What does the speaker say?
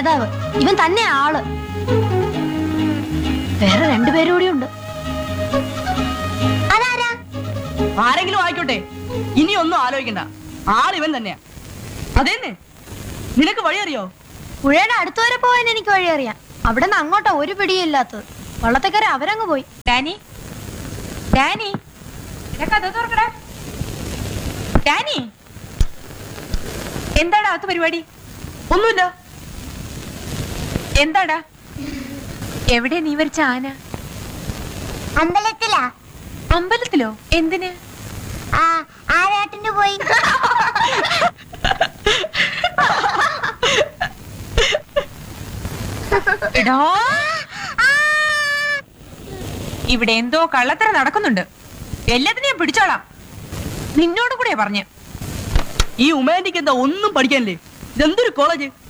നേതാവ് ഇവൻ തന്നെ ആള് വേറെ രണ്ടുപേരും കൂടി ഉണ്ട് അതാരാ ആരെങ്കിലും ആയിക്കോട്ടെ ഇനി ഒന്നും ആലോചിക്കണ്ട ആളിവൻ തന്നെയാ അതേന്നെ നിനക്ക് വഴിയറിയോ പുഴയുടെ അടുത്ത് വരെ പോകാൻ എനിക്ക് വഴി അറിയാം അവിടെ നിന്ന് അങ്ങോട്ടാ ഒരു പിടിയില്ലാത്തത് വള്ളത്തേക്കര അവരങ്ങ് പോയി ഡാനി ഡാനി എടാ കഥ തുറക്കടാ ഡാനി എന്താടാ അകത്ത് പരിപാടി ഒന്നുമില്ല എന്താടാ എവിടെ നീ വരച്ച ആന അമ്പലത്തിലാ അമ്പലത്തിലോ എന്തിന് ആ ആരാട്ടിന് പോയി എടാ ഇവിടെ എന്തോ കള്ളത്തര നടക്കുന്നുണ്ട് എല്ലാത്തിനെയും പിടിച്ചോളാം നിന്നോട് കൂടെയാ പറഞ്ഞ് ഈ ഉമേന്റിക്ക് എന്താ ഒന്നും പഠിക്കാനില്ലേ ഇതെന്തൊരു കോളേജ്